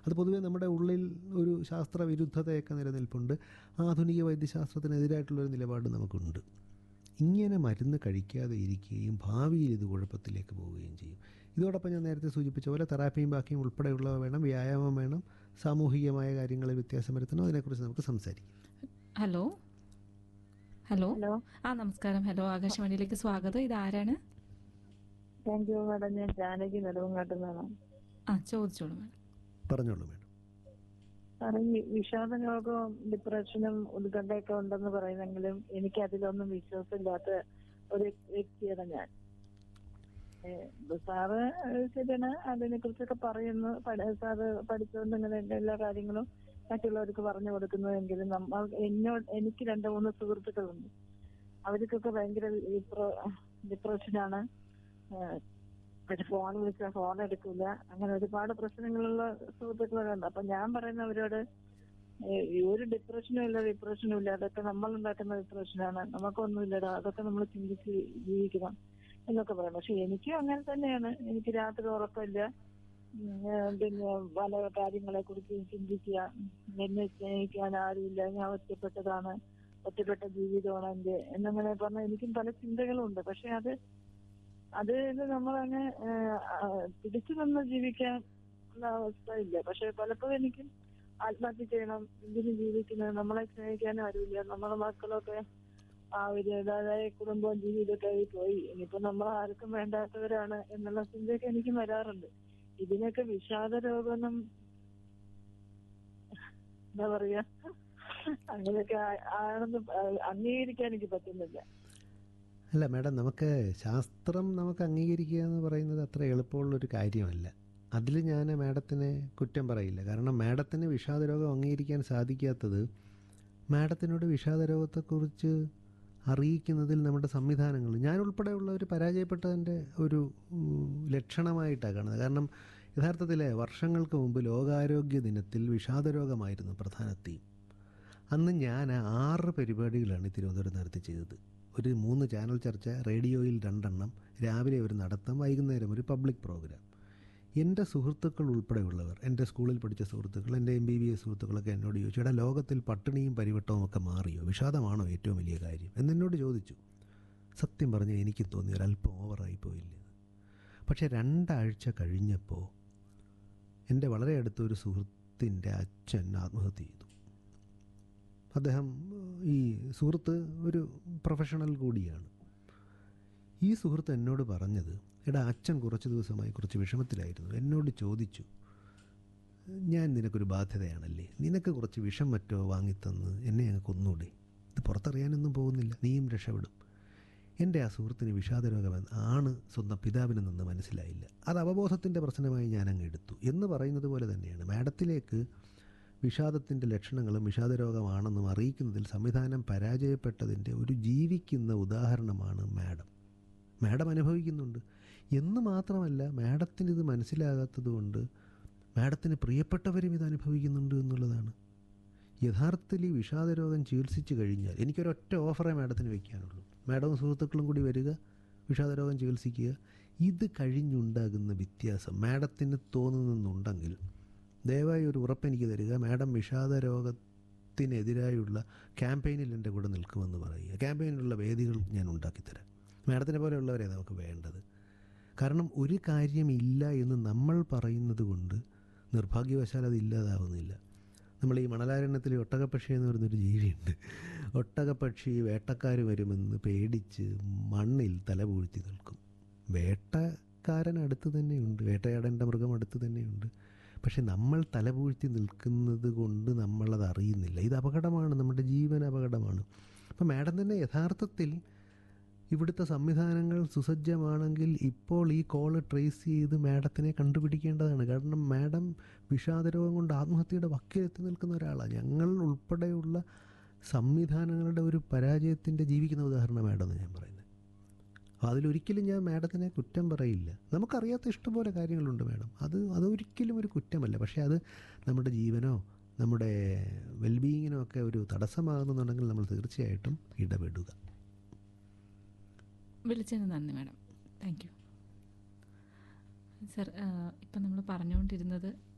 അത് പൊതുവെ നമ്മുടെ ഉള്ളിൽ ഒരു ശാസ്ത്ര വിരുദ്ധതയൊക്കെ നിലനിൽപ്പുണ്ട് ആധുനിക വൈദ്യശാസ്ത്രത്തിനെതിരായിട്ടുള്ളൊരു നിലപാട് നമുക്കുണ്ട് ഇങ്ങനെ മരുന്ന് കഴിക്കാതെ ഇരിക്കുകയും ഭാവിയിൽ ഇത് കുഴപ്പത്തിലേക്ക് പോവുകയും ചെയ്യും ഇതോടൊപ്പം ഞാൻ നേരത്തെ സൂചിപ്പിച്ച പോലെ തെറാപ്പിയും ബാക്കിയും ഉൾപ്പെടെയുള്ളവ വേണം വ്യായാമം വേണം സാമൂഹികമായ കാര്യങ്ങളിൽ വ്യത്യാസം വരുത്തണം അതിനെക്കുറിച്ച് നമുക്ക് സംസാരിക്കാം ഹലോ ഹലോ ഹലോ ആ നമസ്കാരം ഹലോ ആകാശവാണിയിലേക്ക് സ്വാഗതം ഇത് ആരാണ് താങ്ക് യു മാഡം ഞാൻ ജാനകി നെടുവങ്ങാട്ടിൽ നിന്നാണ് ആ ചോദിച്ചോളൂ മാഡം പറഞ്ഞോളൂ മേഡം സാറേ ഈ വിഷാദ രോഗവും ഡിപ്രഷനും ഉത്കണ്ഠയൊക്കെ ഉണ്ടെന്ന് പറയുന്നെങ്കിലും എനിക്ക് അതിലൊന്നും വിശ്വാസമില്ലാത്ത ഒരു വ്യക്തിയാണ് ഞാൻ ഏ, ഇത് സാറ് ഏഹ്, ശരിയാണ് അതിനെ കുറിച്ചൊക്കെ പറയുന്നു പഠി- സാറ് പഠിച്ചുകൊണ്ട് ഇങ്ങനെ എല്ലാ കാര്യങ്ങളും മറ്റുള്ളവർക്ക് പറഞ്ഞു കൊടുക്കുന്നുവെങ്കിലും നമ്മൾ എന്നോട് എനിക്ക് രണ്ട് മൂന്ന് സുഹൃത്തുക്കളുണ്ട് അവർക്കൊക്കെ ഭയങ്കര ഡിപ്രഷനാണ് ഒരു ഫോൺ വിളിച്ചാൽ ഫോൺ എടുക്കില്ല അങ്ങനെ ഒരുപാട് പ്രശ്നങ്ങളുള്ള സുഹൃത്തുക്കളൊക്കെ ഉണ്ട് അപ്പൊ ഞാൻ പറയുന്നവരോട് ഏഹ് ഈ ഒരു ഡിപ്രഷനും ഇല്ല ഡിപ്രഷനും ഇല്ല അതൊക്കെ നമ്മൾ ഉണ്ടാക്കുന്ന ഡിപ്രഷനാണ് നമുക്കൊന്നുമില്ലടാ അതൊക്കെ നമ്മൾ ചിന്തിച്ച് ജീവിക്കണം എന്നൊക്കെ പറയും പക്ഷെ എനിക്കും അങ്ങനെ തന്നെയാണ് എനിക്ക് രാത്രി ഉറക്കമില്ല ഉം, ഏഹ് പിന്നെ പല കാര്യങ്ങളെ കുറിച്ച് ചിന്തിക്കുക എന്നെ സ്നേഹിക്കാൻ ആരുമില്ല ഞാൻ ഒറ്റപ്പെട്ടതാണ് ഒറ്റപ്പെട്ട ജീവിതമാണ് എന്റെ എന്നങ്ങനെ പറഞ്ഞാൽ എനിക്കും പല ചിന്തകളും ഉണ്ട് പക്ഷെ അത് അത് ഇത് നമ്മളങ്ങ് ഏഹ്, ആ, പിടിച്ചു നിന്ന് ജീവിക്കാൻ ഉള്ള അവസ്ഥ ഇല്ല പക്ഷെ പലപ്പോഴും എനിക്ക് ആത്മഹത്യ ചെയ്യണം എന്തിനു ജീവിക്കുന്നത് നമ്മളെ സ്നേഹിക്കാനും ആരുമില്ല നമ്മളെ മക്കളൊക്കെ ആ ഒരു അതായ കുടുംബവും ജീവിതമൊക്കെ ആയി പോയി ഇനിയിപ്പോ നമ്മൾ ആർക്കും വേണ്ടാത്തവരാണ് എന്നുള്ള ചിന്തയൊക്കെ എനിക്ക് വരാറുണ്ട് ഇതിനൊക്കെ വിഷാദ രോഗമൊന്നും എന്താ പറയാ അങ്ങനെയൊക്കെ ആ- ആണെന്ന് അംഗീകരിക്കാൻ എനിക്ക് പറ്റുന്നില്ല അല്ല മാഡം നമുക്ക് ശാസ്ത്രം നമുക്ക് അംഗീകരിക്കുക എന്ന് പറയുന്നത് അത്ര എളുപ്പമുള്ളൊരു കാര്യമല്ല അതിൽ ഞാൻ മാഡത്തിനെ കുറ്റം പറയില്ല കാരണം മാഡത്തിന് വിഷാദരോഗം അംഗീകരിക്കാൻ സാധിക്കാത്തത് മാഡത്തിനോട് വിഷാദരോഗത്തെക്കുറിച്ച് അറിയിക്കുന്നതിൽ നമ്മുടെ സംവിധാനങ്ങൾ ഞാൻ ഉൾപ്പെടെയുള്ളവർ പരാജയപ്പെട്ടതിൻ്റെ ഒരു ഉം, ലക്ഷണമായിട്ടാണ് കാണുന്നത് കാരണം യഥാർത്ഥത്തിൽ വർഷങ്ങൾക്ക് മുമ്പ് ലോകാരോഗ്യ ദിനത്തിൽ വിഷാദരോഗമായിരുന്നു പ്രധാന തീം അന്ന് ഞാൻ ആറ് പരിപാടികളാണ് ഈ തിരുവനന്തപുരം നടത്തി ചെയ്തത് ഒരു മൂന്ന് ചാനൽ ചർച്ച റേഡിയോയിൽ രണ്ടെണ്ണം രാവിലെ ഒരു നടത്തം വൈകുന്നേരം ഒരു പബ്ലിക് പ്രോഗ്രാം എൻ്റെ സുഹൃത്തുക്കൾ ഉൾപ്പെടെയുള്ളവർ എൻ്റെ സ്കൂളിൽ പഠിച്ച സുഹൃത്തുക്കൾ എൻ്റെ എം ബി ബി എസ് സുഹൃത്തുക്കളൊക്കെ എന്നോട് ചോദിച്ചു എടാ ലോകത്തിൽ പട്ടിണിയും പരിവട്ടവും ഒക്കെ മാറിയോ വിഷാദമാണോ ഏറ്റവും വലിയ കാര്യം എന്നെന്നോട് ചോദിച്ചു സത്യം പറഞ്ഞാൽ എനിക്ക് തോന്നി ഒരല്പം ഓവറായി പോയില്ലേ എന്ന്. പക്ഷേ രണ്ടാഴ്ച കഴിഞ്ഞപ്പോൾ എൻ്റെ വളരെ അടുത്തൊരു സുഹൃത്തിൻ്റെ അച്ഛൻ ആത്മഹത്യ ചെയ്തു അദ്ദേഹം ഈ സുഹൃത്ത് ഒരു പ്രൊഫഷണൽ കൂടിയാണ് ഈ സുഹൃത്ത് എന്നോട് പറഞ്ഞത് എടാ അച്ഛൻ കുറച്ച് ദിവസമായി കുറച്ച് വിഷമത്തിലായിരുന്നു എന്നോട് ചോദിച്ചു ഞാൻ നിനക്കൊരു ബാധ്യതയാണല്ലേ നിനക്ക് കുറച്ച് വിഷം മറ്റോ വാങ്ങിത്തന്ന് എന്നെ അങ്ങ് കൊന്നൂടെ ഇത് പുറത്തറിയാനൊന്നും പോകുന്നില്ല നീയും രക്ഷപ്പെടും എൻ്റെ ആ സുഹൃത്തിന് വിഷാദരോഗമെന്ന് ആണ് സ്വന്തം പിതാവിന് നിന്ന് മനസ്സിലായില്ല അത് അവബോധത്തിൻ്റെ പ്രശ്നമായി ഞാൻ അങ്ങ് എടുത്തു എന്ന് പറയുന്നത് പോലെ തന്നെയാണ് മാഡത്തിലേക്ക് വിഷാദത്തിൻ്റെ ലക്ഷണങ്ങളും വിഷാദരോഗമാണെന്നും അറിയിക്കുന്നതിൽ സംവിധാനം പരാജയപ്പെട്ടതിൻ്റെ ഒരു ജീവിക്കുന്ന ഉദാഹരണമാണ് മാഡം മാഡം അനുഭവിക്കുന്നുണ്ട് എന്ന് മാത്രമല്ല മാഡത്തിന് ഇത് മനസ്സിലാകാത്തത് കൊണ്ട് മാഡത്തിന് പ്രിയപ്പെട്ടവരും ഇത് അനുഭവിക്കുന്നുണ്ട് എന്നുള്ളതാണ് യഥാർത്ഥത്തിൽ ഈ വിഷാദരോഗം ചികിത്സിച്ച് കഴിഞ്ഞാൽ എനിക്കൊരൊറ്റ ഓഫറേ മാഡത്തിന് വയ്ക്കാനുള്ളൂ മാഡവും സുഹൃത്തുക്കളും കൂടി വരിക വിഷാദരോഗം ചികിത്സിക്കുക ഇത് കഴിഞ്ഞുണ്ടാകുന്ന വ്യത്യാസം മാഡത്തിന് തോന്നുന്നുണ്ടെങ്കിൽ ദയവായി ഒരു ഉറപ്പ് എനിക്ക് തരിക മാഡം വിഷാദരോഗത്തിനെതിരായുള്ള ക്യാമ്പയിനിൽ എൻ്റെ കൂടെ നിൽക്കുമെന്ന് പറയുക ക്യാമ്പയിനിലുള്ള വേദികൾ ഞാൻ ഉണ്ടാക്കിത്തരാം മാഡത്തിനെ പോലെയുള്ളവരെ നമുക്ക് വേണ്ടത് കാരണം ഒരു കാര്യമില്ല എന്ന് നമ്മൾ പറയുന്നത് കൊണ്ട് നിർഭാഗ്യവശാൽ അത് ഇല്ലാതാവുന്നില്ല നമ്മൾ ഈ മണലാരണ്യത്തിൽ ഒട്ടകപ്പക്ഷി എന്ന് പറയുന്നൊരു ജീവിയുണ്ട് ഒട്ടകപ്പക്ഷി വേട്ടക്കാർ വരുമെന്ന് പേടിച്ച് മണ്ണിൽ തലപൂഴ്ത്തി നിൽക്കും വേട്ടക്കാരൻ അടുത്ത് തന്നെയുണ്ട് വേട്ടയാടേണ്ട മൃഗം അടുത്ത് തന്നെയുണ്ട് പക്ഷെ നമ്മൾ തലപൂഴ്ത്തി നിൽക്കുന്നത് കൊണ്ട് നമ്മളത് അറിയുന്നില്ല ഇത് അപകടമാണ് നമ്മുടെ ജീവൻ അപകടമാണ് അപ്പം മാഡം തന്നെ യഥാർത്ഥത്തിൽ ഇവിടുത്തെ സംവിധാനങ്ങൾ സുസജ്ജമാണെങ്കിൽ ഇപ്പോൾ ഈ കോള് ട്രേസ് ചെയ്ത് മാഡത്തിനെ കണ്ടുപിടിക്കേണ്ടതാണ് കാരണം മാഡം വിഷാദരോഗം കൊണ്ട് ആത്മഹത്യയുടെ വക്കിലെത്തി നിൽക്കുന്ന ഒരാളാണ് ഞങ്ങൾ ഉൾപ്പെടെയുള്ള സംവിധാനങ്ങളുടെ ഒരു പരാജയത്തിൻ്റെ ജീവിക്കുന്ന ഉദാഹരണം മാഡം എന്ന് ഞാൻ പറയുന്നത് അപ്പോൾ അതിലൊരിക്കലും ഞാൻ മാഡത്തിനെ കുറ്റം പറയില്ല നമുക്കറിയാത്ത ഇഷ്ടംപോലെ കാര്യങ്ങളുണ്ട് മാഡം അത് അതൊരിക്കലും ഒരു കുറ്റമല്ല പക്ഷേ അത് നമ്മുടെ ജീവനോ നമ്മുടെ വെൽബീയിങ്ങിനോ ഒക്കെ ഒരു തടസ്സമാകുന്നുണ്ടെങ്കിൽ നമ്മൾ തീർച്ചയായിട്ടും ഇടപെടുക വിളിച്ചതിന് നന്ദി മാഡം താങ്ക് യു സർ ഇപ്പം നമ്മൾ പറഞ്ഞുകൊണ്ടിരുന്നത്